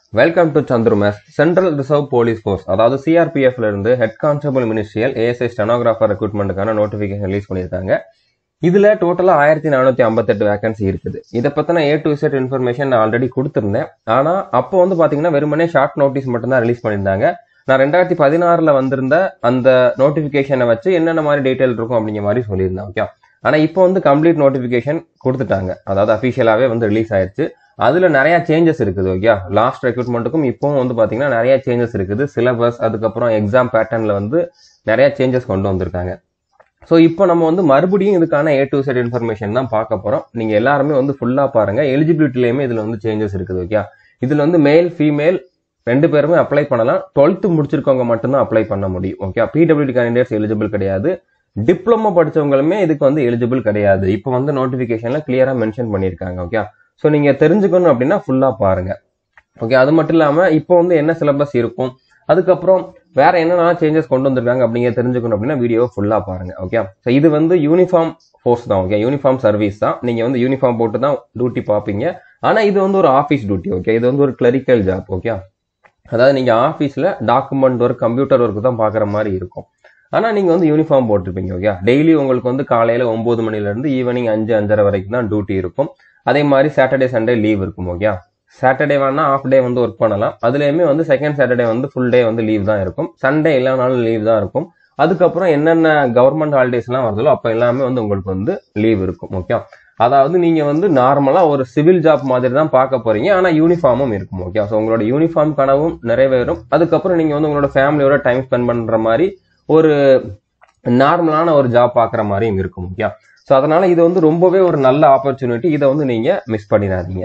welcome to சந்துருமேஸ் central reserve police force அதாவது சிஆர்பிஎஃப்ல இருந்து head constable ministerial ASI stenographer ரெக்ரூட்மெண்ட்டுக்கான நோட்டிஃபிகேஷன் ரிலீஸ் பண்ணியிருக்காங்க இதுல டோட்டலா ஆயிரத்தி நானூத்தி ஐம்பத்தெட்டு வேகன்சி இருக்குது இதை பத்தின ஏ டு செட் இன்ஃபர்மேஷன் நான் ஆல்ரெடி கொடுத்திருந்தேன் ஆனா அப்போ வந்து பாத்தீங்கன்னா வெறுமனே ஷார்ட் நோட்டீஸ் மட்டும் தான் ரிலீஸ் பண்ணியிருந்தாங்க நான் ரெண்டாயிரத்தி பதினாறுல வந்திருந்த அந்த நோட்டிபிகேஷனை வச்சு என்னென்ன மாதிரி டீடைல் இருக்கும் அப்படிங்கிற மாதிரி சொல்லியிருந்தேன் ஓகே ஆனா இப்போ வந்து கம்ப்ளீட் நோட்டிபிகேஷன் கொடுத்துட்டாங்க அதாவது அபிஷியலாவே வந்து ரிலீஸ் ஆயிருச்சு அதுல நிறைய சேஞ்சஸ் இருக்குது ஓகே லாஸ்ட் ரெக்ரூட்மெண்ட்டுக்கும் இப்பவும் வந்து பாத்தீங்கன்னா நிறைய சேஞ்சஸ் இருக்குது சிலபஸ் அதுக்கப்புறம் எக்ஸாம் பேட்டர்ன்ல வந்து நிறைய சேஞ்சஸ் கொண்டு வந்திருக்காங்க ஸோ இப்போ நம்ம வந்து மறுபடியும் இதுக்கான ஏ டு செட் இன்ஃபர்மேஷன் தான் பார்க்க போறோம் நீங்க எல்லாருமே வந்து ஃபுல்லா பாருங்க எலிஜிபிலிட்டிலையுமே இதுல வந்து சேஞ்சஸ் இருக்குது ஓகே இதுல வந்து மேல் ஃபீமேல் ரெண்டு பேருமே அப்ளை பண்ணலாம் டுவெல்த் முடிச்சிருக்கவங்க மட்டும்தான் அப்ளை பண்ண முடியும் ஓகே பிடபிள்யூடி கேண்டிடேட்ஸ் எலிஜிபிள் கிடையாது டிப்ளமோ படிச்சவங்களுமே இதுக்கு வந்து எலிஜிபிள் கிடையாது இப்போ வந்து நோட்டிபிகேஷன்ல கிளியரா மென்ஷன் பண்ணியிருக்காங்க ஓகே ஸோ நீங்க தெரிஞ்சுக்கணும் அப்படின்னா ஃபுல்லா பாருங்க ஓகே அது மட்டும் இல்லாம இப்போ வந்து என்ன சிலபஸ் இருக்கும் அதுக்கப்புறம் வேற என்னென்ன சேஞ்சஸ் கொண்டு வந்திருக்காங்க அப்படிங்கிற தெரிஞ்சுக்கணும் அப்படின்னா வீடியோ ஃபுல்லா பாருங்க ஓகே ஸோ இது வந்து யூனிஃபார்ம் ஃபோர்ஸ் தான் ஓகே யூனிஃபார்ம் சர்வீஸ் தான் நீங்க வந்து யூனிஃபார்ம் போட்டு தான் டியூட்டி பார்ப்பீங்க ஆனா இது வந்து ஒரு ஆஃபீஸ் டியூட்டி ஓகே இது வந்து ஒரு கிளரிக்கல் ஜாப் ஓகே அதாவது நீங்க ஆஃபீஸ்ல டாக்குமெண்ட் ஒர்க் கம்ப்யூட்டர் ஒர்க் தான் பாக்குற மாதிரி இருக்கும் ஆனா நீங்க வந்து யூனிஃபார்ம் போட்டிருப்பீங்க ஓகே டெய்லி உங்களுக்கு வந்து காலையில ஒன்பது மணில இருந்து ஈவினிங் அஞ்சு அஞ்சரை வரைக்கும் தான் டியூட்டி இருக்கும் அதே மாதிரி சாட்டர்டே சண்டே லீவ் இருக்கும் ஓகே சாட்டர்டே வேணா ஆஃப் டே வந்து ஒர்க் பண்ணலாம் அதுலயுமே வந்து செகண்ட் சாட்டர்டே வந்து ஃபுல் டே வந்து லீவ் தான் இருக்கும் சண்டே எல்லா நாளும் லீவ் தான் இருக்கும் அதுக்கப்புறம் என்னென்ன கவர்மெண்ட் ஹாலிடேஸ் எல்லாம் வருதோ அப்ப எல்லாமே வந்து உங்களுக்கு வந்து லீவ் இருக்கும் ஓகே அதாவது நீங்க வந்து நார்மலா ஒரு சிவில் ஜாப் மாதிரி தான் பார்க்க போறீங்க ஆனா யூனிஃபார்மும் இருக்கும் ஓகே ஸோ உங்களோட யூனிஃபார்ம் கனவும் நிறைவேறும் அதுக்கப்புறம் நீங்க வந்து உங்களோட ஃபேமிலியோட டைம் ஸ்பெண்ட் பண்ற மாதிரி ஒரு நார்மலான ஒரு ஜாப் பார்க்குற மாதிரியும் இருக்கும் ஓகே ஸோ அதனால இது வந்து ரொம்பவே ஒரு நல்ல ஆப்பர்ச்சுனிட்டி இதை வந்து நீங்க மிஸ் பண்ணிடாதீங்க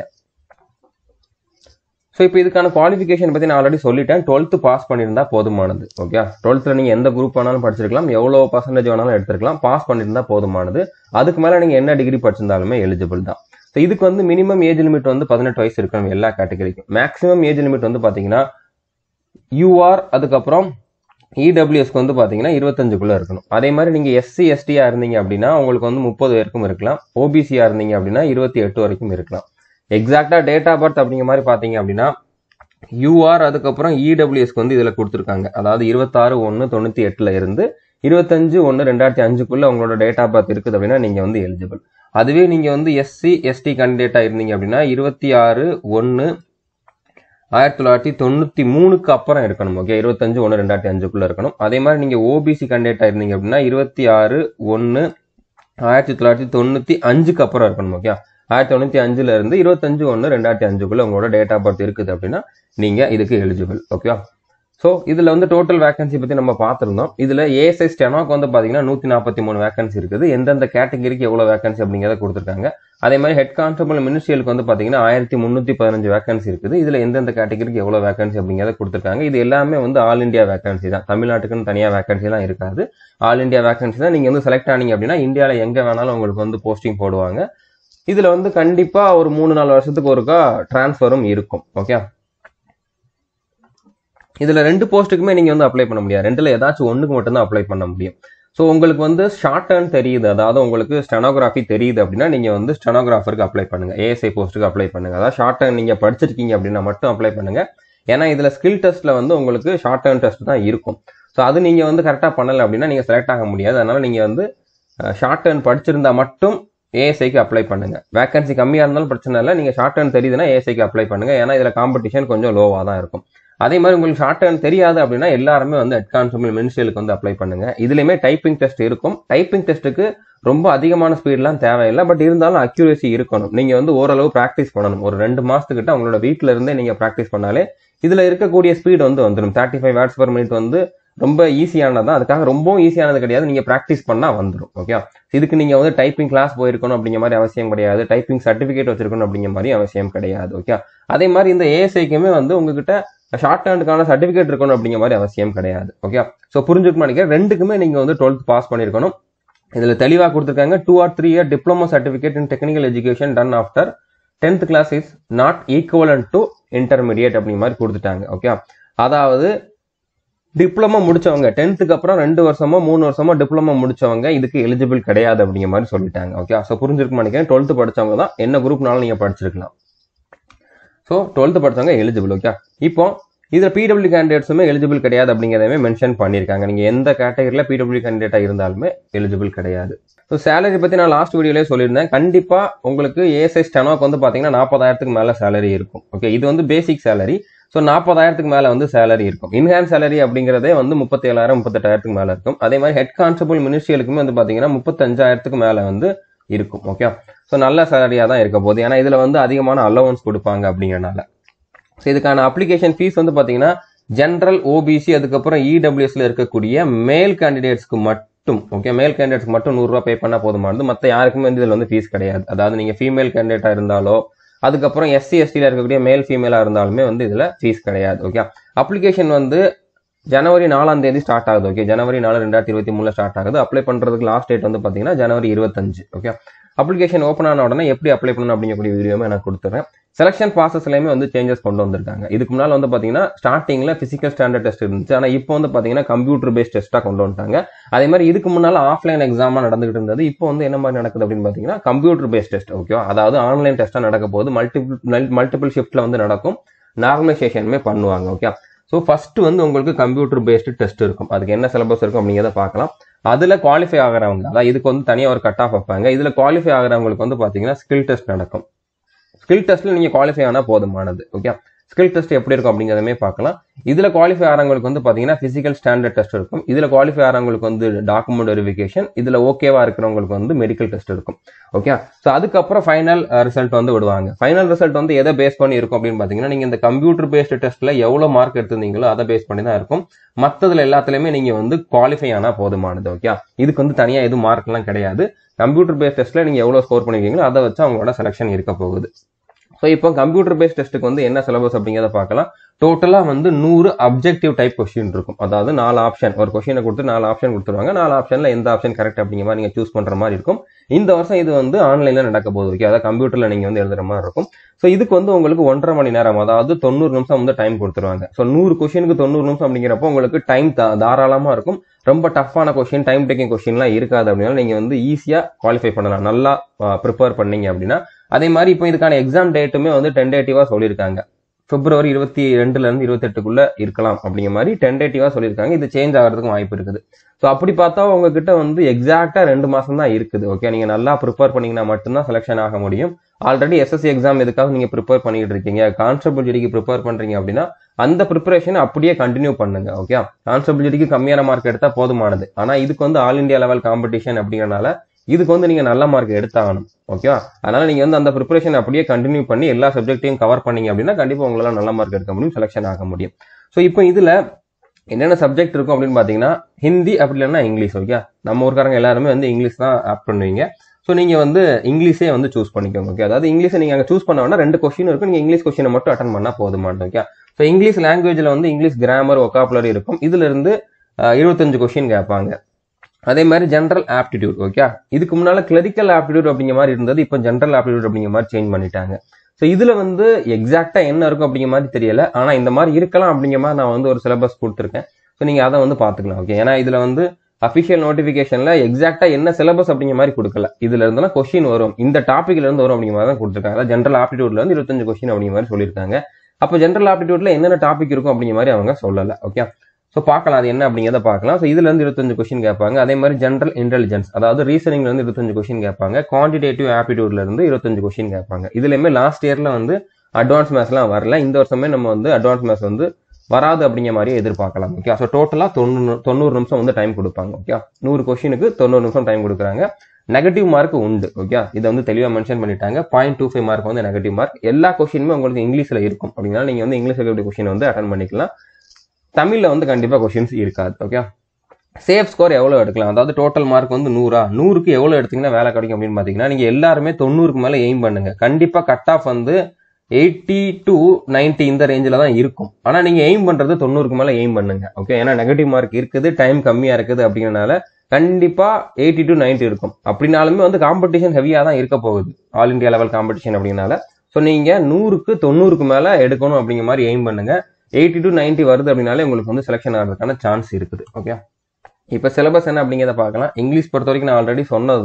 ஸோ இப்போ இதுக்கான குவாலிஃபிகேஷன் பற்றி நான் ஆல்ரெடி சொல்லிட்டேன் டுவெல்த்து பாஸ் பண்ணியிருந்தா போதுமானது ஓகே டுவெல்த்தில் நீங்கள் எந்த குரூப் வேணாலும் படிச்சிருக்கலாம் எவ்வளோ பர்சன்டேஜ் வேணாலும் எடுத்துருக்கலாம் பாஸ் பண்ணியிருந்தா போதுமானது அதுக்கு மேலே நீங்கள் என்ன டிகிரி படிச்சிருந்தாலுமே எலிஜிபிள் தான் ஸோ இதுக்கு வந்து மினிமம் ஏஜ் லிமிட் வந்து பதினெட்டு வயசு இருக்கணும் எல்லா கேட்டகரிக்கும் மேக்ஸிமம் ஏஜ் லிமிட் வந்து பார்த்தீங்கன்னா யூஆர் அதுக்கப்புறம் இடபிள்யூஎஸ்க்கு வந்து பார்த்தீங்கன்னா இருபத்தஞ்சுக்குள்ள இருக்கணும் அதே மாதிரி நீங்கள் எஸ்சி எஸ்டியா இருந்தீங்க அப்படின்னா உங்களுக்கு வந்து முப்பது வரைக்கும் இருக்கலாம் ஓபிசியா இருந்தீங்க அப்படின்னா இருபத்தி எட்டு வரைக்கும் இருக்கலாம் எக்ஸாக்டா டேட் ஆஃப் பர்த் அப்படிங்கிற மாதிரி பாத்தீங்க அப்படின்னா யூஆர் அதுக்கப்புறம் இடபிள்யூஎஸ்க்கு வந்து இதுல கொடுத்துருக்காங்க அதாவது இருபத்தாறு ஒன்று தொண்ணூத்தி எட்டுல இருந்து இருபத்தஞ்சு ஒன்று ரெண்டாயிரத்தி அஞ்சுக்குள்ள உங்களோட டேட் ஆஃப் பர்த் இருக்குது அப்படின்னா நீங்க வந்து எலிஜிபிள் அதுவே நீங்க வந்து எஸ்சி எஸ்டி கேண்டிடேட்டா இருந்தீங்க அப்படின்னா இருபத்தி ஆறு ஒன்று ஆயிரத்தி தொள்ளாயிரத்தி தொண்ணூத்தி மூணுக்கு அப்புறம் இருக்கணும் ஓகே இருபத்தஞ்சு ஒன்று ரெண்டாயிரத்தி அஞ்சுக்குள்ள இருக்கணும் அதே மாதிரி நீங்க ஓபிசி கேண்டிடேட்டா இருந்தீங்க அப்படின்னா இருபத்தி ஆறு ஒன்று ஆயிரத்தி தொள்ளாயிரத்தி தொண்ணூத்தி அஞ்சுக்கு அப்புறம் இருக்கணும் ஓகே ஆயிரத்தி தொண்ணூத்தி அஞ்சுல இருந்து இருபத்தஞ்சு ஒன்று ரெண்டாயிரத்தி அஞ்சுக்குள்ள உங்களோட டேட் ஆஃப் பர்த் இருக்குது அப்படின்னா நீங்க இதுக்கு எலிஜிபிள் ஓகேவா ஸோ இதுல வந்து டோட்டல் வேகன்சி பத்தி நம்ம பார்த்திருந்தோம் இதுல ஏஎஸ்ஐ ஸ்டெனாக்கு வந்து பாத்தீங்கன்னா நூத்தி நாற்பத்தி மூணு வேகன்சி இருக்குது எந்தெந்த கேட்டகரிக்கு எவ்வளவு வேகன்சி அப்படிங்கிறத கொடுத்துருக்காங்க அதே மாதிரி ஹெட் கான்ஸ்டபிள் மினிஸ்ட்ரியலுக்கு வந்து பாத்தீங்கன்னா ஆயிரத்தி முன்னூத்தி பதினஞ்சு வேகன்சி இருக்குது இதுல எந்தெந்த கேட்டகரிக்கு எவ்வளவு வேகன்சி அப்படிங்கிறத கொடுத்துருக்காங்க இது எல்லாமே வந்து ஆல் இந்தியா வேகன்சி தான் தமிழ்நாட்டுக்குன்னு தனியா வேகன்சி எல்லாம் இருக்காது ஆல் இந்தியா வேகன்சி தான் நீங்க வந்து செலக்ட் ஆனீங்க அப்படின்னா இந்தியாவில எங்க வேணாலும் உங்களுக்கு வந்து போஸ்டிங் போடுவாங்க இதுல வந்து கண்டிப்பா ஒரு மூணு நாலு வருஷத்துக்கு ஒருக்கா டிரான்ஸ்ஃபரும் இருக்கும் ஓகே இதுல ரெண்டு போஸ்ட்டுக்குமே நீங்க வந்து அப்ளை பண்ண முடியாது ரெண்டுல ஏதாச்சும் ஒண்ணுக்கு மட்டும்தான் அப்ளை பண்ண முடியும் ஸோ உங்களுக்கு வந்து ஷார்ட் டர்ன் தெரியுது அதாவது உங்களுக்கு ஸ்டெனோகிராஃபி தெரியுது அப்படின்னா நீங்க வந்து ஸ்டெனோகிராஃபருக்கு அப்ளை பண்ணுங்க ஏஎஸ்ஐ போஸ்ட்டுக்கு அப்ளை பண்ணுங்க அதாவது ஷார்ட் டர்ன் நீங்க படிச்சிருக்கீங்க அப்படின்னா மட்டும் அப்ளை பண்ணுங்க ஏன்னா இதுல ஸ்கில் டெஸ்ட்ல வந்து உங்களுக்கு ஷார்ட் டர்ன் டெஸ்ட் தான் இருக்கும் ஸோ அது நீங்க வந்து கரெக்டா பண்ணல அப்படின்னா நீங்க செலக்ட் ஆக முடியாது அதனால நீங்க வந்து ஷார்ட் டர்ன் படிச்சிருந்தா மட்டும் ஏஎஸ்ஐக்கு அப்ளை பண்ணுங்க வேகன்சி கம்மியா இருந்தாலும் பிரச்சனை இல்லை நீங்க ஷார்ட் டர்ன் தெரியுதுன்னா ஏஎஸ்ஐக்கு அப்ளை பண்ணுங்க ஏன்னா இதுல காம்படிஷன் கொஞ்சம் லோவா தான் இருக்கும் அதே மாதிரி உங்களுக்கு ஷார்ட் டர்ன் தெரியாது அப்படின்னா எல்லாருமே வந்து ஹெட் கான்ஸ்டபிள் மினிஸ்ட்ரியலுக்கு வந்து அப்ளை பண்ணுங்க இதுலயுமே டைப்பிங் டெஸ்ட் இருக்கும் டைப்பிங் டெஸ்ட்டுக்கு ரொம்ப அதிகமான ஸ்பீட்லாம் தேவையில்லை பட் இருந்தாலும் அக்யூரேசி இருக்கணும் நீங்க வந்து ஓரளவு ப்ராக்டிஸ் பண்ணணும் ஒரு ரெண்டு மாசத்துக்கிட்ட உங்களோட வீட்டுல இருந்தே நீங்க ப்ராக்டிஸ் பண்ணாலே இதுல இருக்கக்கூடிய ஸ்பீட் வந்து வந்துடும் thirty five words per minute வந்து ரொம்ப ஈஸியானது தான் அதுக்காக ரொம்பவும் ஈஸியானது கிடையாது நீங்க ப்ராக்டிஸ் பண்ணா வந்துடும் ஓகே இதுக்கு நீங்க வந்து டைப்பிங் கிளாஸ் போயிருக்கணும் அப்படிங்கிற மாதிரி அவசியம் கிடையாது டைப்பிங் சர்டிபிகேட் வச்சிருக்கணும் அப்படிங்கிற மாதிரி அவசியம் கிடையாது ஓகே அதே மாதிரி இந்த ஏஎஸ்ஐக்குமே வந்து உங்ககிட்ட ஷார்ட் ஹேண்டுக்கான சர்டிபிகேட் இருக்கணும் அப்படிங்கிற மாதிரி அவசியம் கிடையாது ஓகே ஸோ புரிஞ்சுக்கணும் நினைக்கிறேன் ரெண்டுக்குமே நீங்க வந்து டுவெல்த் பாஸ் பண்ணிருக்கணும் இதுல தெளிவாக கொடுத்துருக்காங்க two or three year diploma certificate in technical education done after tenth class is not equivalent to intermediate அப்படிங்கிற மாதிரி கொடுத்துட்டாங்க ஓகே அதாவது டிப்ளமோ முடிச்சவங்க டென்த்துக்கு அப்புறம் ரெண்டு வருஷமோ மூணு வருஷமோ டிப்ளமோ முடிச்சவங்க இதுக்கு எலிஜிபிள் கிடையாது அப்படிங்கிற மாதிரி சொல்லிட்டாங்க ஓகே ஸோ புரிஞ்சிருக்கும் நினைக்கிறேன் டுவெல்த் படிச்சவங்க தான் என்ன குரூப்னாலும் நீங்க படிச்சிருக்கலாம் ஸோ டுவெல்த்து படிச்சவங்க எலிஜிபிள் ஓகே இப்போ இதில் பிடபிள்யூ கேண்டிடேட்ஸுமே எலிஜிபிள் கிடையாது அப்படிங்கிறதையுமே மென்ஷன் பண்ணியிருக்காங்க நீங்கள் எந்த கேட்டகரியில் பிடபிள்யூ கேண்டிடேட்டாக இருந்தாலுமே எலிஜிபிள் கிடையாது ஸோ சேலரி பற்றி நான் லாஸ்ட் வீடியோலேயே சொல்லியிருந்தேன் கண்டிப்பாக உங்களுக்கு ஏஎஸ்ஐ ஸ்டெனோக்கு வந்து பார்த்தீங்கன்னா நாற்பதாயிரத்துக்கு மேலே சேலரி இருக்கும் ஓகே இது வந்து பேசிக் சேலரி ஸோ நாற்பதாயிரத்துக்கு மேலே வந்து சேலரி இருக்கும் இன்ஹேண்ட் சேலரி அப்படிங்கிறதே வந்து முப்பத்தேழாயிரம் முப்பத்தெட்டாயிரத்துக்கு மேலே இருக்கும் அதே மாதிரி ஹெட் கான்ஸ்டபிள் மினிஸ்ட்ரியலுக்குமே வந்து பார்த்தீங்கன்னா முப்பத்தஞ்சாயிரத்துக்கு மேலே வந்து இருக்கும் ஓகே ஸோ நல்ல சேலரியாக தான் இருக்க போகுது ஏன்னா இதில் வந்து அதிகமான அலவன்ஸ் கொடுப்பாங்க அப்படிங்கிறனால ஸோ இதுக்கான அப்ளிகேஷன் ஃபீஸ் வந்து பார்த்தீங்கன்னா ஜென்ரல் ஓபிசி அதுக்கப்புறம் இடபிள்யூஎஸ்ல இருக்கக்கூடிய மேல் கேண்டிடேட்ஸ்க்கு மட்டும் ஓகே மேல் கேண்டிடேட்ஸ்க்கு மட்டும் நூறுரூவா பே பண்ணால் போதுமானது மற்ற யாருக்குமே வந்து இதில் வந்து ஃபீஸ் கிடையாது அதாவது நீங்கள் ஃபீமேல் கேண்டிடேட்டாக இருந்தாலோ அதுக்கப்புறம் எஸ்சி எஸ்டியில் இருக்கக்கூடிய மேல் ஃபீமேலாக இருந்தாலுமே வந்து இதில் ஃபீஸ் கிடையாது ஓகே அப்ளிகேஷன் வந்து ஜனவரி நாலாம் தேதி ஸ்டார்ட் ஆகுது ஓகே ஜனவரி நாலு ரெண்டாயிரத்தி இருபத்தி மூணுல ஸ்டார்ட் ஆகுது அப்ளை பண்ணுறதுக்கு லாஸ்ட் டேட் வந்து பார்த்தீங்கன்னா ஜனவரி இருபத்தஞ்சு ஓகே அப்ளிகேஷன் ஓப்பன் ஆன உடனே எப்படி அப்ளை பண்ணணும் அப்படிங்கக்கூடிய வீடியோமே நான் கொடுத்துறேன் செலக்ஷன் ப்ராசஸ்லையுமே வந்து சேஞ்சஸ் கொண்டு வந்திருக்காங்க இதுக்கு முன்னால் வந்து பார்த்தீங்கன்னா ஸ்டார்டிங்கில் ஃபிசிக்கல் ஸ்டாண்டர்ட் டெஸ்ட் இருந்துச்சு ஆனால் இப்போ வந்து பார்த்தீங்கன்னா கம்ப்யூட்டர் பேஸ்ட் டெஸ்ட்டாக கொண்டு வந்துட்டாங்க அதே மாதிரி இதுக்கு முன்னால் ஆஃப்லைன் எக்ஸாமாக நடந்துகிட்டு இருந்தது இப்போ வந்து என்ன மாதிரி நடக்குது அப்படின்னு பார்த்தீங்கன்னா கம்ப்யூட்டர் பேஸ்ட் டெஸ்ட் ஓகேவா அதாவது ஆன்லைன் டெஸ்ட்டாக நடக்க போது மல்டிபிள் மல்டிபிள் ஷிஃப்ட்டில் வந்து நடக்கும் நார்மலைசேஷனுமே பண்ணுவாங்க ஓகே ஸோ ஃபர்ஸ்ட் வந்து உங்களுக்கு கம்ப்யூட்டர் பேஸ்டு டெஸ்ட் இருக்கும் அதுக்கு என்ன சிலபஸ் இருக்கும் அப்படிங்கிறத பார்க்கலாம் அதில் குவாலிஃபை ஆகிறவங்க அதாவது இதுக்கு வந்து தனியாக ஒரு கட் ஆஃப் வைப்பாங்க இதில் குவாலிஃபை ஆகிறவங்களுக்கு வந்து பார்த்தீங்கன்னா ஸ்கில் டெஸ்ட் நடக்கும் ஸ்கில் டெஸ்ட்டில் நீங்கள் குவாலிஃபை ஆனால் போதுமானது ஓகே ஸ்கில் டெஸ்ட் எப்படி இருக்கும் அப்படிங்கிறதுமே பார்க்கலாம் இதில் குவாலிஃபை ஆகிறவங்களுக்கு வந்து பார்த்தீங்கன்னா ஃபிசிக்கல் ஸ்டாண்டர்ட் டெஸ்ட் இருக்கும் இதில் குவாலிஃபை ஆகிறவங்களுக்கு வந்து டாக்குமெண்ட் வெரிஃபிகேஷன் இதில் ஓகேவா இருக்கிறவங்களுக்கு வந்து மெடிக்கல் டெஸ்ட் இருக்கும் ஓகே ஸோ அதுக்கப்புறம் ஃபைனல் ரிசல்ட் வந்து விடுவாங்க ஃபைனல் ரிசல்ட் வந்து எதை பேஸ் பண்ணி இருக்கும் அப்படின்னு பார்த்தீங்கன்னா நீங்கள் இந்த கம்ப்யூட்டர் பேஸ்டு டெஸ்ட்டில் எவ்வளோ மார்க் எடுத்திருந்தீங்களோ அதை பேஸ் பண்ணி தான் இருக்கும் மற்றதுல எல்லாத்துலேயுமே நீங்கள் வந்து குவாலிஃபை ஆனால் போதுமானது ஓகே இதுக்கு வந்து தனியாக எதுவும் மார்க்லாம் கிடையாது கம்ப்யூட்டர் பேஸ்ட் டெஸ்ட்டில் நீங்கள் எவ்வளோ ஸ்கோர் பண்ணிருக்கீங்களோ அதை வச்சு அவங்களோட செலெக்ஷன் இருக்க போகுது ஸோ இப்போ கம்ப்யூட்டர் பேஸ்ட் டெஸ்ட்டுக்கு வந்து என்ன சிலபஸ் அப்படிங்கிறத பார்க்கலாம் டோட்டலாக வந்து நூறு அப்ஜெக்டிவ் டைப் கொஸ்டின் இருக்கும் அதாவது நாலு ஆப்ஷன் ஒரு கொஸ்டினை கொடுத்து நாலு ஆப்ஷன் கொடுத்துருவாங்க நாலு ஆப்ஷனில் எந்த ஆப்ஷன் கரெக்ட் அப்படிங்கிற மாதிரி நீங்கள் சூஸ் பண்ணுற மாதிரி இருக்கும் இந்த வருஷம் இது வந்து ஆன்லைனில் நடக்க போகுது ஓகே அதாவது கம்ப்யூட்டரில் நீங்கள் வந்து எழுதுற மாதிரி இருக்கும் ஸோ இதுக்கு வந்து உங்களுக்கு ஒன்றரை மணி நேரம் அதாவது தொண்ணூறு நிமிஷம் வந்து டைம் கொடுத்துருவாங்க ஸோ நூறு கொஸ்டினுக்கு தொண்ணூறு நிமிஷம் அப்படிங்கிறப்போ உங்களுக்கு டைம் தாராளமாக இருக்கும் ரொம்ப டஃப்பான கொஸ்டின் டைம் டேக்கிங் கொஸ்டின்லாம் இருக்காது அப்படின்னா நீங்கள் வந்து ஈஸியாக குவாலிஃபை பண்ணலாம் நல்லா ப்ரிப்பேர் பண்ணீங்க அப்படின்னா அதே மாதிரி இப்போ இதுக்கான எக்ஸாம் டேட்டுமே வந்து டென்டேட்டிவாக சொல்லியிருக்காங்க பிப்ரவரி இருபத்தி ரெண்டுல இருந்து இருபத்தெட்டுக்குள்ள இருக்கலாம் அப்படிங்கிற மாதிரி டென்டேட்டிவா சொல்லியிருக்காங்க இது சேஞ்ச் ஆகிறதுக்கும் வாய்ப்பு இருக்குது ஸோ அப்படி பார்த்தா உங்ககிட்ட வந்து எக்ஸாக்டா ரெண்டு மாசம் தான் இருக்குது ஓகே நீங்க நல்லா ப்ரிப்பேர் பண்ணீங்கன்னா மட்டும்தான் செலெக்ஷன் ஆக முடியும் ஆல்ரெடி எஸ்எஸ்சி எக்ஸாம் எதுக்காக நீங்க ப்ரிப்பேர் பண்ணிட்டு இருக்கீங்க கான்ஸ்டபிள் ஜிடிக்கு ப்ரிப்பேர் பண்றீங்க அப்படின்னா அந்த ப்ரிப்பரேஷன் அப்படியே கண்டினியூ பண்ணுங்க ஓகே கான்ஸ்டபிள் ஜிடிக்கு கம்மியான மார்க் எடுத்தா போதுமானது ஆனா இதுக்கு வந்து ஆல் இந்தியா லெவல் காம்படிஷன் அப்படிங்கறனால இதுக்கு வந்து நீங்க நல்ல மார்க் எடுத்தாகணும் ஓகேவா அதனால நீங்க வந்து அந்த ப்ரிப்பரேஷன் அப்படியே கண்டினியூ பண்ணி எல்லா சப்ஜெக்ட்டையும் கவர் பண்ணீங்க அப்படின்னா கண்டிப்பா உங்களால நல்ல மார்க் எடுக்க முடியும் செலெக்ஷன் ஆக முடியும் ஸோ இப்போ இதுல என்னென்ன சப்ஜெக்ட் இருக்கும் அப்படின்னு பாத்தீங்கன்னா ஹிந்தி அப்படி இல்லைன்னா இங்கிலீஷ் ஓகே நம்ம ஊருக்காரங்க எல்லாருமே வந்து இங்கிலீஷ் தான் ஆப் பண்ணுவீங்க ஸோ நீங்க வந்து இங்கிலீஷே வந்து சூஸ் பண்ணிக்கோங்க ஓகே அதாவது இங்கிலீஷை நீங்க அங்கே சூஸ் பண்ண வேணா ரெண்டு கொஸ்டின் இருக்கும் நீங்க இங்கிலீஷ் கொஸ்டினை மட்டும் அட்டன் பண்ணா போதுமானது ஓகே ஸோ இங்கிலீஷ் லாங்குவேஜ்ல வந்து இங்கிலீஷ் கிராமர் ஒகாப்புலரி இருக்கும் இதுல இருந்து இருபத்தஞ்சு கொஸ்டின் கேட்பாங்க அதே மாதிரி ஜென்ரல் ஆப்டிடியூட் ஓகே இதுக்கு முன்னால கிளரிக்கல் ஆப்டிடியூட் அப்படிங்கிற மாதிரி இருந்தது இப்போ ஜென்ரல் ஆப்டிடியூட் அப்படிங்கிற மாதிரி சேஞ்ச் பண்ணிட்டாங்க ஸோ இதுல வந்து எக்ஸாக்டா என்ன இருக்கும் அப்படிங்கிற மாதிரி தெரியல ஆனா இந்த மாதிரி இருக்கலாம் அப்படிங்கிற மாதிரி நான் வந்து ஒரு சிலபஸ் கொடுத்துருக்கேன் ஸோ நீங்க அதை வந்து பாத்துக்கலாம் ஓகே ஏன்னா இதுல வந்து அபிஷியல் நோட்டிபிகேஷன்ல எக்ஸாக்டா என்ன சிலபஸ் அப்படிங்கிற மாதிரி கொடுக்கல இதுல இருந்தெல்லாம் கொஸ்டின் வரும் இந்த டாபிக்ல இருந்து வரும் அப்படிங்கிற மாதிரி தான் கொடுத்துருக்காங்க அதாவது ஜென்ரல் ஆப்டிடியூட்ல இருந்து இருபத்தஞ்சு கொஸ்டின் அப்படிங்கிற மாதிரி சொல்லியிருக்காங்க அப்போ ஜென்ரல் ஆப்டிடியூட்ல என்னென்ன டாபிக் இருக்கும் அப்படிங்கிற மாதிரி அவங்க சொல்லல ஓகே ஸோ பார்க்கலாம் அது என்ன அப்படிங்கிறத பார்க்கலாம் ஸோ இதுல இருந்து இருபத்தஞ்சு கொஸ்டின் கேட்பாங்க அதே மாதிரி ஜென்ரல் இன்டெலிஜென்ஸ் அதாவது ரீசனிங்ல இருந்து இருபத்தஞ்சு கொஸ்டின் கேட்பாங்க குவான்டிடேட்டிவ் ஆப்டிடியூட்ல இருந்து இருபத்தஞ்சு கொஸ்டின் கேட்பாங்க இதுலயுமே லாஸ்ட் இயர்ல வந்து அட்வான்ஸ் மேத்ஸ்லாம் வரல இந்த வருஷமே நம்ம வந்து அட்வான்ஸ் மேத்ஸ் வந்து வராது அப்படிங்கிற மாதிரியே எதிர்பார்க்கலாம் ஓகே ஸோ டோட்டலாக தொண்ணூறு தொண்ணூறு நிமிஷம் வந்து டைம் கொடுப்பாங்க ஓகே நூறு கொஸ்டினுக்கு தொண்ணூறு நிமிஷம் டைம் கொடுக்குறாங்க நெகட்டிவ் மார்க் உண்டு ஓகே இதை வந்து தெளிவாக மென்ஷன் பண்ணிட்டாங்க பாயிண்ட் டூ ஃபைவ் மார்க் வந்து நெகட்டிவ் மார்க் எல்லா கொஸ்டினுமே உங்களுக்கு இங்கிலீஷில் இருக்கும் அப்படின்னா நீங்கள் வந்து இங்கிலீஷ் இருக்கக்கூடிய கொஸ்டின் வந்து அட்டன் பண்ணிக்கலாம் தமிழில் வந்து கண்டிப்பாக கொஸ்டின்ஸ் இருக்காது ஓகே சேஃப் ஸ்கோர் எவ்வளோ எடுக்கலாம் அதாவது டோட்டல் மார்க் வந்து நூறா நூறுக்கு எவ்வளோ எடுத்தீங்கன்னா வேலை கிடைக்கும் அப்படின்னு பார்த்தீங்கன்னா நீங்கள் எல்லாருமே தொண்ணூறுக்கு மேலே எய்ம் பண்ணுங்க கண்டிப்பாக கட் ஆஃப் வந்து எயிட்டி டு நைன்டி இந்த ரேஞ்சில் தான் இருக்கும் ஆனால் நீங்கள் எய்ம் பண்ணுறது தொண்ணூறுக்கு மேலே எய்ம் பண்ணுங்க ஓகே ஏன்னா நெகட்டிவ் மார்க் இருக்குது டைம் கம்மியாக இருக்குது அப்படிங்கிறனால கண்டிப்பாக எயிட்டி டு நைன்டி இருக்கும் அப்படின்னாலுமே வந்து காம்படிஷன் ஹெவியாக தான் இருக்க போகுது ஆல் இந்தியா லெவல் காம்படிஷன் அப்படிங்கனால ஸோ நீங்கள் நூறுக்கு தொண்ணூறுக்கு மேலே எடுக்கணும் அப்படிங்கிற மாதிரி எய்ம் பண்ணுங்க எயிட்டி டு நைன்டி வருது அப்படின்னாலே உங்களுக்கு வந்து செலெக்ஷன் ஆகிறதுக்கான சான்ஸ் இருக்குது ஓகே இப்போ சிலபஸ் என்ன அப்படிங்கிறத பார்க்கலாம் இங்கிலீஷ் பொறுத்த வரைக்கும் நான் ஆல்ரெடி சொன்னது தான்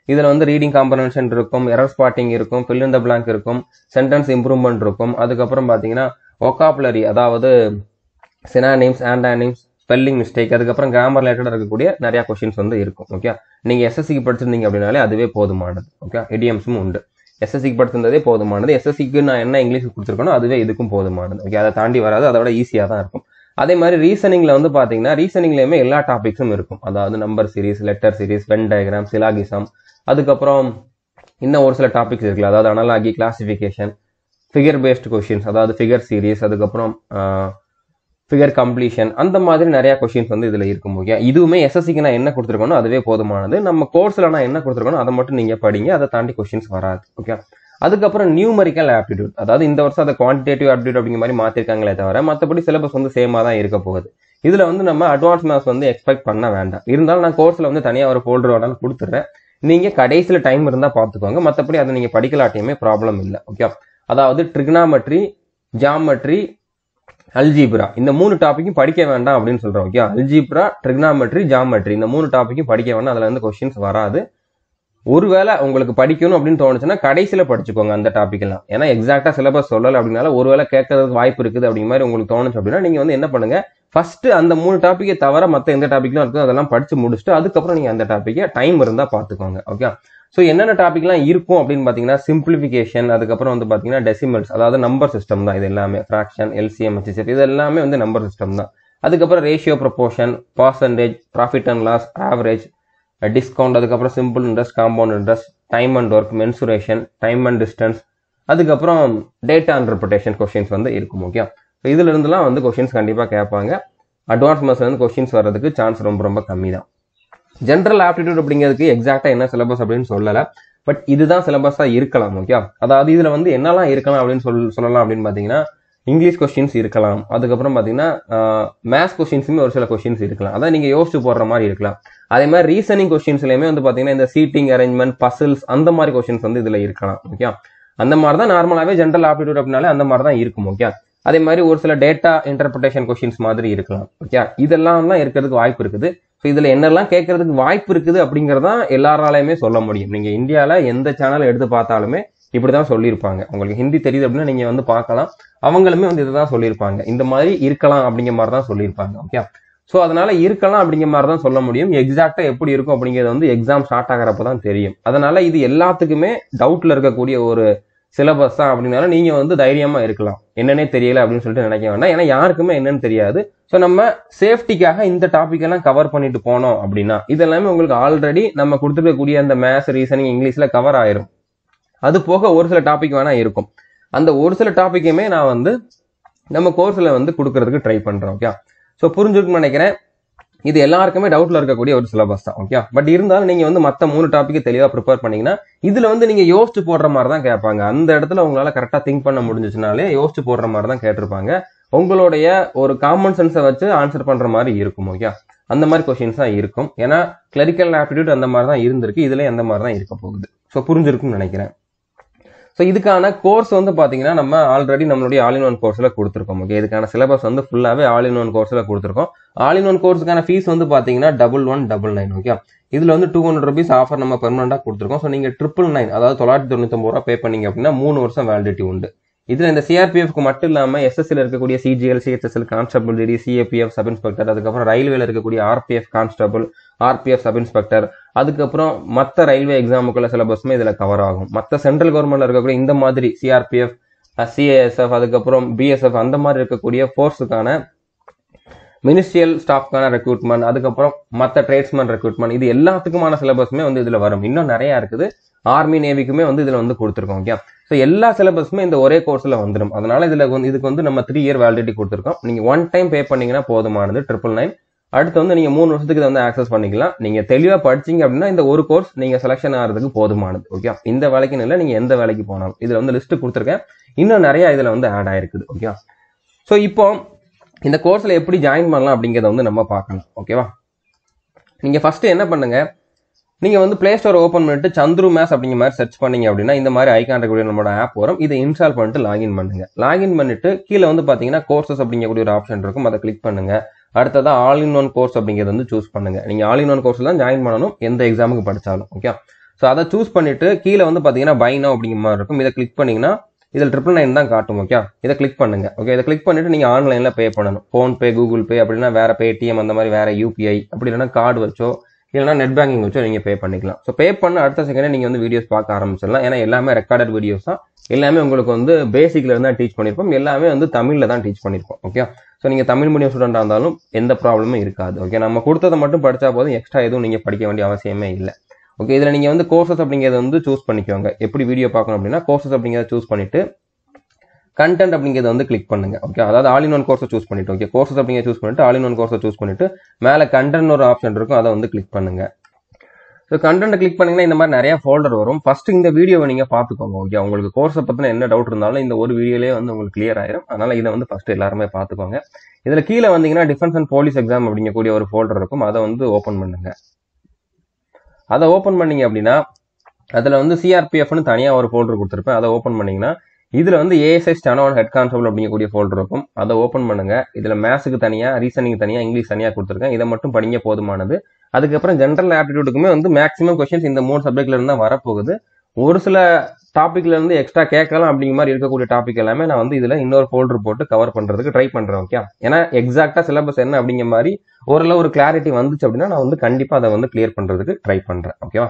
இதுல வந்து ரீடிங் காம்பரன்ஷன் இருக்கும் எரர் ஸ்பாட்டிங் இருக்கும் fill in the blank இருக்கும் சென்டென்ஸ் இம்ப்ரூவ்மெண்ட் இருக்கும் அதுக்கப்புறம் பாத்தீங்கன்னா ஒகாபுலரி அதாவது சினானிம்ஸ் ஆண்டானிம்ஸ் ஸ்பெல்லிங் மிஸ்டேக் அதுக்கப்புறம் கிராமர் ரிலேட்டடாக இருக்கக்கூடிய நிறைய கொஷின்ஸ் வந்து இருக்கும் ஓகே நீங்க எஸ்எஸ்சிக்கு படிச்சிருந்தீங்க அப்படின்னாலே அதுவே போதுமானது ஓகே இடியம்ஸும் உண்டு எஸ்எஸ்சிக்கு படிச்சிருந்ததே போதுமானது எஸ்எஸ்சிக்கு நான் என்ன இங்கிலீஷ் கொடுத்துருக்கணும் அதுவே இதுக்கும் போதுமானது ஓகே அதை தாண்டி வராது அதோட ஈஸியாக தான் இருக்கும் அதே மாதிரி ரீசனிங்ல வந்து பாத்தீங்கன்னா ரீசனிங்லயுமே எல்லா டாபிக்ஸும் இருக்கும் அதாவது number series letter series Venn diagram syllogism அதுக்கப்புறம் இன்னும் ஒரு சில டாபிக்ஸ் இருக்குல்ல அதாவது analogy classification figure based questions அதாவது ஃபிகர் சீரிஸ் அதுக்கப்புறம் ஃபிகர் கம்ப்ளீஷன் அந்த மாதிரி நிறைய கொஷின்ஸ் வந்து இதுல இருக்கும் ஓகே இதுவுமே எஸ்எஸ்சிக்கு நான் என்ன கொடுத்துருக்கணும் அதுவே போதுமானது நம்ம கோர்ஸ்ல நான் என்ன கொடுத்துருக்கணும் அதை மட்டும் நீங்க படிங்க அதை தாண்டி கொஷின்ஸ் வராது ஓகே அதுக்கப்புறம் நியூமரிக்கல் ஆப்டிடியூட் அதாவது இந்த வருஷம் அதை குவான்டிடேட்டிவ் ஆப்டிடியூட் அப்படிங்கிற மாதிரி மாத்திருக்காங்களே தவிர மற்றபடி சிலபஸ் வந்து சேமா தான் இருக்க போகுது இதுல வந்து நம்ம அட்வான்ஸ் மேத்ஸ் வந்து எக்ஸ்பெக்ட் பண்ண வேண்டாம் இருந்தாலும் நான் கோர்ஸ்ல வந்து தனியா ஒரு ஃபோல்டர் வேணாலும் கொடுத்துட்றேன் நீங்க கடைசியில டைம் இருந்தா பாத்துக்கோங்க மற்றபடி அதை நீங்க படிக்கலாட்டியுமே ப்ராப்ளம் இல்லை ஓகே அதாவது ட்ரிக்னாமெட்ரி ஜாமெட்ரி அல்ஜீப்ரா இந்த மூணு டாபிக்கும் படிக்க வேண்டாம் அப்படின்னு சொல்றோம் ஓகே அல்ஜீப்ரா ட்ரிக்னாமெட்ரி ஜாமெட்ரி இந்த மூணு டாபிக்கும் படிக்க வேண்டாம் அதுல இருந்து கொஸ்டின்ஸ் வராது ஒருவேளை உங்களுக்கு படிக்கணும் அப்படின்னு தோணுச்சுன்னா கடைசியில படிச்சுக்கோங்க அந்த டாபிக் எல்லாம் ஏன்னா எக்ஸாக்டா சிலபஸ் சொல்லல அப்படின்னால ஒருவேளை கேட்கறதுக்கு வாய்ப்பு இருக்குது அப்படிங்கிற மாதிரி உங்களுக்கு தோணுச்சு அப்படின்னா நீங்க வந்து என்ன பண்ணுங்க ஃபர்ஸ்ட் அந்த மூணு டாப்பிக்கை தவிர மத்த எந்த டாபிக்லாம் இருக்கோ அதெல்லாம் படிச்சு முடிச்சுட்டு அதுக்கப்புறம் நீங்க அந்த டாப்பிக்கை டைம் இருந்தா பாத்துக்கோங்க ஓகே ஸோ என்னென்ன டாபிக்லாம் இருக்கும் அப்படின்னு பார்த்தீங்கன்னா சிம்பிளிஃபிகேஷன் அதுக்கப்புறம் வந்து பார்த்தீங்கன்னா டெசிமல்ஸ் அதாவது நம்பர் சிஸ்டம் தான் இது எல்லாமே ஃப்ராக்ஷன் எல்சிஎம் ஹெச்சிஎஃப் இது எல்லாமே வந்து நம்பர் சிஸ்டம் தான் அதுக்கப்புறம் ratio proportion percentage profit and loss average discount அதுக்கப்புறம் simple interest compound interest time and work mensuration time and distance அதுக்கப்புறம் டேட்டா இன்டர்பிரிட்டேஷன் கொஸ்டின்ஸ் வந்து இருக்கும் ஓகே ஸோ இதுல இருந்துலாம் வந்து கொஸ்டின்ஸ் கண்டிப்பாக கேட்பாங்க அட்வான்ஸ் மேத்ஸ்ல இருந்து கொஸ்டின்ஸ் வர்றதுக்கு சான்ஸ் ரொம்ப ரொம்ப கம்மி தான் ஜென்ரல் ஆப்டிடியூட் அப்படிங்கிறதுக்கு எக்ஸாக்டா என்ன சிலபஸ் அப்படின்னு சொல்லல பட் இதுதான் சிலபஸா இருக்கலாம் ஓகே அதாவது இதுல வந்து என்னெல்லாம் இருக்கலாம் அப்படின்னு சொல் சொல்லலாம் அப்படின்னு பாத்தீங்கன்னா இங்கிலீஷ் கொஸ்டின்ஸ் இருக்கலாம் அதுக்கப்புறம் பாத்தீங்கன்னா மேத்ஸ் கொஸ்டின்ஸுமே ஒரு சில கொஸ்டின்ஸ் இருக்கலாம் அதான் நீங்க யோசிச்சு போடுற மாதிரி இருக்கலாம் அதே மாதிரி ரீசனிங் கொஸ்டின்ஸ்லயுமே வந்து பாத்தீங்கன்னா இந்த சீட்டிங் அரேஞ்ச்மெண்ட் பசில்ஸ் அந்த மாதிரி கொஸ்டின்ஸ் வந்து இதுல இருக்கலாம் ஓகே அந்த மாதிரி தான் நார்மலாவே ஜென்ரல் ஆப்டிடியூட் அப்படின்னாலே அந்த மாதிரி தான் இருக்கும் ஓகே அதே மாதிரி ஒரு சில டேட்டா இன்டர்பிரிட்டேஷன் கொஸ்டின்ஸ் மாதிரி இருக்கலாம் ஓகே இதெல்லாம் தான் இருக்கிறதுக்கு வாய்ப்பு இருக்குது ஸோ இதுல என்னெல்லாம் கேட்கறதுக்கு வாய்ப்பு இருக்குது அப்படிங்கறதான் எல்லாராலையுமே சொல்ல முடியும் நீங்க இந்தியால எந்த சேனல் எடுத்து பார்த்தாலுமே இப்படிதான் சொல்லியிருப்பாங்க உங்களுக்கு ஹிந்தி தெரியுது அப்படின்னா நீங்க வந்து பார்க்கலாம் அவங்களுமே வந்து இதுதான் சொல்லியிருப்பாங்க இந்த மாதிரி இருக்கலாம் அப்படிங்கிற மாதிரி தான் சொல்லியிருப்பாங்க ஓகே ஸோ அதனால இருக்கலாம் அப்படிங்கிற மாதிரி தான் சொல்ல முடியும் எக்ஸாக்டா எப்படி இருக்கும் அப்படிங்கிறது வந்து எக்ஸாம் ஸ்டார்ட் ஆகிறப்ப தான் தெரியும் அதனால இது எல்லாத்துக்குமே டவுட்ல இருக்கக்கூடிய ஒரு சிலபஸ் தான் அப்படின்னால நீங்க வந்து தைரியமா இருக்கலாம் என்னன்னே தெரியல அப்படின்னு சொல்லிட்டு நினைக்க வேண்டாம் ஏன்னா யாருக்குமே என்னன்னு தெரியாது ஸோ நம்ம சேஃப்டிக்காக இந்த டாபிக் எல்லாம் கவர் பண்ணிட்டு போனோம் அப்படின்னா இதெல்லாமே உங்களுக்கு ஆல்ரெடி நம்ம கொடுத்துருக்கக்கூடிய அந்த மேத்ஸ் ரீசனிங் இங்கிலீஷ்ல கவர் ஆயிரும் அது போக ஒரு சில டாபிக் வேணா இருக்கும் அந்த ஒரு சில டாபிக்குமே நான் வந்து நம்ம கோர்ஸ்ல வந்து கொடுக்கறதுக்கு ட்ரை பண்றேன் ஓகே ஸோ புரிஞ்சுக்கணும்னு நினைக்கிறேன் இது எல்லாருக்குமே டவுட்ல இருக்கக்கூடிய ஒரு சிலபஸ் தான் ஓகே பட் இருந்தாலும் நீங்க வந்து மத்த மூணு டாபிக் தெளிவா ப்ரிப்பேர் பண்ணீங்கன்னா இதுல வந்து நீங்க யோசிச்சு போடுற மாதிரி தான் கேட்பாங்க அந்த இடத்துல உங்களால கரெக்டா திங்க் பண்ண முடிஞ்சிச்சுனாலே யோசிச்சு போடுற மாதிரி தான் கேட்டிருப்பாங்க உங்களுடைய ஒரு காமன் சென்ஸை வச்சு ஆன்சர் பண்ற மாதிரி இருக்கும் ஓகே அந்த மாதிரி கொஸ்டின்ஸ் தான் இருக்கும் ஏன்னா கிளரிக்கல் ஆப்டிடியூட் அந்த மாதிரி தான் இருந்திருக்கு இதுல அந்த மாதிரி தான் இருக்க போகுது ஸோ புரிஞ்சிருக்கும்னு நினைக்கிறேன் ஸோ இதுக்கான கோர்ஸ் வந்து பார்த்தீங்கன்னா நம்ம ஆல்ரெடி நம்மளுடைய ஆல் இன் ஒன் கோர்ஸில் கொடுத்துருக்கோம் ஓகே இதுக்கான சிலபஸ் வந்து ஃபுல்லாகவே ஆல் இன் ஒன் கோர்ஸில் கொடுத்துருக்கோம் ஆல் இன் ஒன் கோர்ஸுக்கான ஃபீஸ் வந்து பார்த்தீங்கன்னா double one double nine okay இதில் வந்து டூ ஹண்ட்ரட் ருபீஸ் ஆஃபர் நம்ம பெர்மனண்டாக கொடுத்துருக்கோம் ஸோ நீங்கள் ட்ரிபிள் நைன் அதாவது தொள்ளாயிரத்தி தொண்ணூத்தொம்பது ரூபா பே பண்ணீங்க அப்படின்னா மூணு வருஷம் வேலிடிட்டி உண்டு இதுல இந்த சிஆர்பிஎஃப்க்கு மட்டும் இல்லாம எஸ்எஸ்சியில் இருக்கக்கூடிய CGL CHSL constable GD CAPF sub inspector அதுக்கப்புறம் ரயில்வேல இருக்கக்கூடிய RPF constable RPF sub inspector அதுக்கப்புறம் மற்ற ரயில்வே எக்ஸாமுக்குள்ள சிலபஸுமே இதுல கவர் ஆகும் மற்ற சென்ட்ரல் கவர்மெண்ட்ல இருக்கக்கூடிய இந்த மாதிரி சிஆர்பிஎஃப் சிஏஎஸ்எஃப் அதுக்கப்புறம் பிஎஸ்எஃப் அந்த மாதிரி இருக்கக்கூடிய ஃபோர்ஸுக்கான மினிஸ்ட்ரியல் ஸ்டாஃப்க்கான ரெக்ரூட்மெண்ட் அதுக்கப்புறம் மற்ற ட்ரேட்ஸ்மேன் ரெக்ரூட்மெண்ட் இது எல்லாத்துக்குமான சிலபஸுமே வந்து இதுல வரும் இன்னும் நிறைய இருக்குது ஆர்மி நேவிக்குமே வந்து இதுல வந்து கொடுத்துருக்கோம் ஓகே ஸோ எல்லா சிலபஸுமே இந்த ஒரே கோர்ஸ்ல வந்துடும் அதனால இதுல வந்து இதுக்கு வந்து நம்ம த்ரீ இயர் வேலிடிட்டி கொடுத்துருக்கோம் நீங்க ஒன் டைம் பே பண்ணீங்கன்னா போதுமானது ட்ரிபிள் நைன் அடுத்து வந்து நீங்க மூணு வருஷத்துக்கு இதை வந்து ஆக்சஸ் பண்ணிக்கலாம் நீங்க தெளிவா படிச்சீங்க அப்படின்னா இந்த ஒரு கோர்ஸ் நீங்க செலக்ஷன் ஆகிறதுக்கு போதுமானது ஓகே இந்த வேலைக்குன்னு இல்லை நீங்க எந்த வேலைக்கு போனாலும் இதுல வந்து லிஸ்ட் கொடுத்துருக்கேன் இன்னும் நிறைய இதுல வந்து ஆட் ஆயிருக்குது ஓகே ஸோ இப்போ இந்த கோர்ஸ்ல எப்படி ஜாயின் பண்ணலாம் அப்படிங்கிறத வந்து நம்ம பார்க்கணும் ஓகேவா நீங்க ஃபர்ஸ்ட் என்ன பண்ணுங்க நீங்க வந்து பிளே ஸ்டோர் ஓப்பன் பண்ணிட்டு சந்துரு மேஸ் அப்படிங்கிற மாதிரி சர்ச் பண்ணீங்க அப்படின்னா இந்த மாதிரி ஐகான் இருக்கக்கூடிய நம்மளோட ஆப் வரும் இதை இன்ஸ்டால் பண்ணிட்டு லாகின் பண்ணுங்க லாகின் பண்ணிட்டு கீழே வந்து பாத்தீங்கன்னா கோர்சஸ் அப்படிங்கக்கூடிய ஒரு ஆப்ஷன் இருக்கும் அதை கிளிக் பண்ணுங்க அடுத்ததா ஆல் இன் ஒன் கோர்ஸ் அப்படிங்கிறது வந்து சூஸ் பண்ணுங்க நீங்க ஆல் இன் ஒன் கோர்ஸ் தான் ஜாயின் பண்ணணும் எந்த எக்ஸாமுக்கு படிச்சாலும் ஓகே ஸோ அதை சூஸ் பண்ணிட்டு கீழே வந்து பார்த்தீங்கன்னா பை நோ அப்படிங்கிற மாதிரி இருக்கும் இதை கிளிக் பண்ணீங்கன்னா இதில் ட்ரிபிள் நைன் தான் காட்டும் ஓகே இதை கிளிக் பண்ணுங்க ஓகே இதை கிளிக் பண்ணிட்டு நீங்கள் ஆன்லைனில் பே பண்ணணும் ஃபோன்பே கூகுள் பே அப்படின்னா வேற பேடிஎம் அந்த மாதிரி வேற யூபிஐ அப்படி இல்லைன்னா கார்டு வச்சோ இல்லைனா நெட் பேங்கிங் வச்சோ நீங்கள் பே பண்ணிக்கலாம் ஸோ பே பண்ண அடுத்த செகண்டே நீங்கள் வந்து வீடியோஸ் பார்க்க ஆரம்பிச்சிடலாம் ஏன்னா எல்லாமே ரெக்கார்டட் வீடியோஸ் தான் எல்லாமே உங்களுக்கு வந்து பேசிக்ல இருந்து தான் டீச் பண்ணியிருப்போம் எல்லாமே வந்து தமிழில் தான் டீச் பண்ணியிருப்போம் ஓகே ஸோ நீங்கள் தமிழ் மீடியம் ஸ்டூடெண்டாக இருந்தாலும் எந்த ப்ராப்ளமும் இருக்காது ஓகே நம்ம கொடுத்ததை மட்டும் படித்தா போதும் எக்ஸ்ட்ரா எதுவும் நீங்கள் படிக்க வேண்டிய அவசியமே இல்லை ஓகே இதில் நீங்கள் வந்து கோர்சஸ் அப்படிங்கிறத வந்து சூஸ் பண்ணிக்கோங்க எப்படி வீடியோ பார்க்கணும் அப்படின்னா கோர்சஸ் அப்படிங்கிறத சூஸ் பண்ணிட்டு கண்டென்ட் அப்படிங்கிறத வந்து கிளிக் பண்ணுங்க ஓகே அதாவது ஆல் இன் ஒன் கோர்ஸை சூஸ் பண்ணிட்டு ஓகே கோர்சஸ் அப்படிங்கிறத சூஸ் பண்ணிட்டு ஆல் இன் ஒன் கோர்ஸை சூஸ் பண்ணிட்டு மேலே கண்டென்ட் ஒரு ஆப்ஷன் இருக்கும் அதை வந்து கிளிக் பண்ணுங்க ஸோ கண்டென்ட் கிளிக் பண்ணீங்கன்னா இந்த மாதிரி நிறைய ஃபோல்டர் வரும் ஃபர்ஸ்ட் இந்த வீடியோவை நீங்க பார்த்துக்கோங்க ஓகே உங்களுக்கு கோர்ஸை பத்தின என்ன டவுட் இருந்தாலும் இந்த ஒரு வீடியோலேயே வந்து உங்களுக்கு கிளியர் ஆயிரும் அதனால இதை வந்து ஃபர்ஸ்ட் எல்லாருமே பார்த்துக்கோங்க இதுல கீழே வந்தீங்கன்னா டிஃபென்ஸ் அண்ட் போலீஸ் எக்ஸாம் அப்படிங்கக்கூடிய ஒரு ஃபோல்டர் இருக்கும் அதை வந்து ஓப்பன் பண்ணுங்க அதை ஓப்பன் பண்ணீங்க அப்படின்னா அதுல வந்து சிஆர்பிஎஃப்னு தனியா ஒரு ஃபோல்டர் கொடுத்துருப்பேன் அதை ஓப்பன் பண்ணீங்கன்னா இதுல வந்து ஏஎஸ்ஐ ஸ்டானோ ஹெட் கான்ஸ்டபிள் அப்படிங்கக்கூடிய ஃபோல்டர் இருக்கும் அதை ஓப்பன் பண்ணுங்க இதுல மேத்ஸுக்கு தனியா ரீசனிங் தனியா இங்கிலீஷ் தனியா கொடுத்துருக்கேன் இதை மட்டும் படிங்க போதுமானது அதுக்கப்புறம் ஜென்ரல் ஆப்டிடியூடுக்குமே வந்து மேக்ஸிமம் கொஸ்டின்ஸ் இந்த மூணு சப்ஜெக்ட்ல இருந்து தான் வரப்போகுது ஒரு சில டாபிக்ல இருந்து எக்ஸ்ட்ரா கேட்கலாம் அப்படிங்கிற மாதிரி இருக்கக்கூடிய டாபிக் எல்லாமே நான் வந்து இதுல இன்னொரு ஃபோல்டர் போட்டு கவர் பண்றதுக்கு ட்ரை பண்றேன் ஓகே ஏன்னா எக்ஸாக்டா சிலபஸ் என்ன அப்படிங்கிற மாதிரி ஓரளவு ஒரு கிளாரிட்டி வந்துச்சு அப்படின்னா நான் வந்து கண்டிப்பா அதை வந்து கிளியர் பண்றதுக்கு ட்ரை பண்றேன் ஓகேவா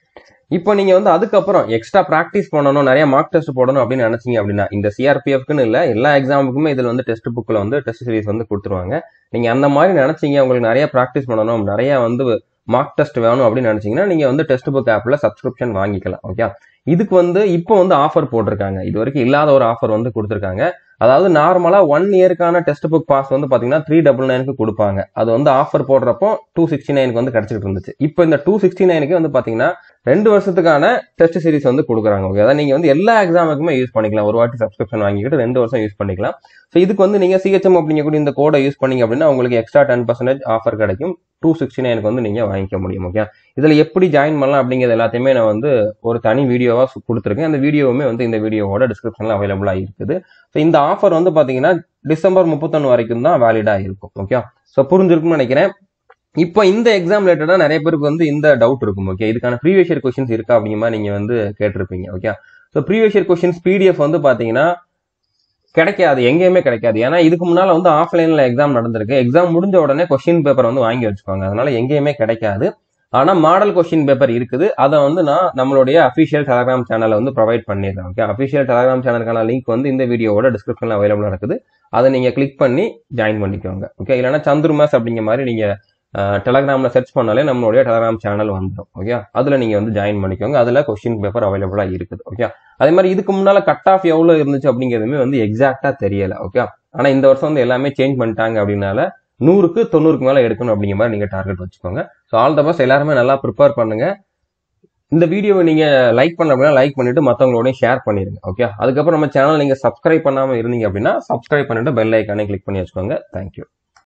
இப்போ நீங்க வந்து அதுக்கப்புறம் எக்ஸ்ட்ரா ப்ராக்டிஸ் பண்ணணும் நிறைய மார்க் டெஸ்ட் போடணும் அப்படின்னு நினைச்சீங்க அப்படின்னா இந்த சிஆர்பிஎஃப்க்குன்னு இல்ல எல்லா எக்ஸாமுக்குமே இதுல வந்து டெஸ்ட் புக்ல வந்து டெஸ்ட் சீரிஸ் வந்து கொடுத்துருவாங்க நீங்க அந்த மாதிரி நினைச்சீங்க உங்களுக்கு நிறைய ப்ராக்டிஸ் பண்ணணும் நிறைய வந்து மார்க் டெஸ்ட் வேணும் அப்படின்னு நினைச்சீங்கன்னா நீங்க வந்து டெஸ்ட் புக் ஆப்ல சப்ஸ்கிரிப்ஷன் வாங்கிக்கலாம் ஓகே இதுக்கு வந்து இப்போ வந்து ஆஃபர் போட்டிருக்காங்க இது வரைக்கும் இல்லாத ஒரு ஆஃபர் வந்து கொடுத்துருக்காங்க அதாவது நார்மலா ஒன் இயருக்கான டெஸ்ட் புக் பாஸ் வந்து பாத்தீங்கன்னா த்ரீ டபுள் நைனுக்கு கொடுப்பாங்க அது வந்து ஆஃபர் போடுறப்போ டூ சிக்ஸ்டி நைனுக்கு வந்து கிடைச்சிட்டு இருந்துச்சு இப்போ இந்த டூ சிக்ஸ்டி நைனுக்கு வந்து பாத்தீங்கன்னா ரெண்டு வருஷத்துக்கான டெஸ்ட் சீரிஸ் வந்து கொடுக்குறாங்க ஓகே அதாவது நீங்க வந்து எல்லா எக்ஸாமுக்குமே யூஸ் பண்ணிக்கலாம் ஒரு வாட்டி சப்ஸ்கிரிப்ஷன் வாங்கிக்கிட்டு ரெண்டு வருஷம் யூஸ் பண்ணிக்கலாம் ஸோ இதுக்கு வந்து நீங்க சிஹெச்எம் அப்படிங்கக்கூடிய இந்த கோடை யூஸ் பண்ணீங்க அப்படின்னா உங்களுக்கு எக்ஸ்ட்ரா டென் பர்சன்டேஜ் ஆஃபர் கிடைக்கும் டூ சிக்ஸ்டி நைனுக்கு வந்து நீங்க வாங்கிக்க முடியும் ஓகே இதுல எப்படி ஜாயின் பண்ணலாம் அப்படிங்கிறது எல்லாத்தையுமே நான் வந்து ஒரு தனி வீடியோவா கொடுத்துருக்கேன் அந்த வீடியோவுமே வந்து இந்த வீடியோவோட டிஸ்கிரிப்ஷன்ல அவைலபிளா இருக்குது ஸோ இந்த ஆஃபர் வந்து பாத்தீங்கன்னா டிசம்பர் முப்பத்தொன்னு வரைக்கும் தான் வேலிடா இருக்கும் ஓகே ஸோ புரிஞ்சிருக்கும்னு நினைக்கிறேன் இப்போ இந்த எக்ஸாம் ரிலேட்டடா நிறைய பேருக்கு வந்து இந்த டவுட் இருக்கும் ஓகே இதுக்கான ப்ரீவியஸ் இயர் கொஸ்டின்ஸ் இருக்கா அப்படிங்கிற மாதிரி நீங்க வந்து கேட்டிருப்பீங்க okay so previous year questions PDF வந்து பாத்தீங்கன்னா கிடைக்காது எங்கேயுமே கிடைக்காது ஏன்னா இதுக்கு முன்னால வந்து ஆஃப்லைன்ல எக்ஸாம் நடந்திருக்கு எக்ஸாம் முடிஞ்ச உடனே கொஸ்டின் பேப்பர் வந்து வாங்கி வச்சுக்கோங்க அதனால எங்கேயுமே கிடைக்காது ஆனா மாடல் கொஸ்டின் பேப்பர் இருக்குது அதை வந்து நான் நம்மளுடைய அஃபிஷியல் டெலகிராம் சேனல்ல வந்து ப்ரொவைட் பண்ணிடுறேன் ஓகே அஃபிஷியல் டெலகிராம் சேனலுக்கான லிங்க் வந்து இந்த வீடியோவோட டிஸ்கிரிப்ஷன்ல அவைலபிளா இருக்குது அதை நீங்க கிளிக் பண்ணி ஜாயின் பண்ணிக்கோங்க ஓகே இல்லைன்னா சந்துருமாஸ் அப்படிங்கிற மாதிரி நீங்க டெலகிராம்ல சர்ச் பண்ணாலே நம்மளுடைய டெலகிராம் சேனல் வந்துடும் ஓகே அதுல நீங்க வந்து ஜாயின் பண்ணிக்கோங்க அதுல கொஸ்டின் பேப்பர் அவைலபிளா இருக்குது ஓகே அதே மாதிரி இதுக்கு முன்னால கட் ஆஃப் எவ்வளவு இருந்துச்சு அப்படிங்கிறதுமே வந்து எக்ஸாக்டா தெரியல ஓகே ஆனா இந்த வருஷம் வந்து எல்லாமே சேஞ்ச் பண்ணிட்டாங்க அப்படின்னால நூறுக்கு தொண்ணூறுக்கு மேல எடுக்கணும் அப்படிங்கிற மாதிரி நீங்க டார்கெட் வச்சுக்கோங்க ஸோ ஆல் த பஸ் எல்லாருமே நல்லா ப்ரிப்பேர் பண்ணுங்க இந்த வீடியோவை நீங்க லைக் பண்ண அப்படின்னா லைக் பண்ணிட்டு மற்றவங்களோடய ஷேர் பண்ணிருங்க ஓகே அதுக்கப்புறம் நம்ம சேனல் நீங்க சப்ஸ்கிரைப் பண்ணாம இருந்தீங்க அப்படின்னா சப்ஸ்கிரைப் பண்ணிட்டு பெல் ஐக்கானே கிளிக் பண்ணி வச்சுக்கோங்க தேங்க்யூ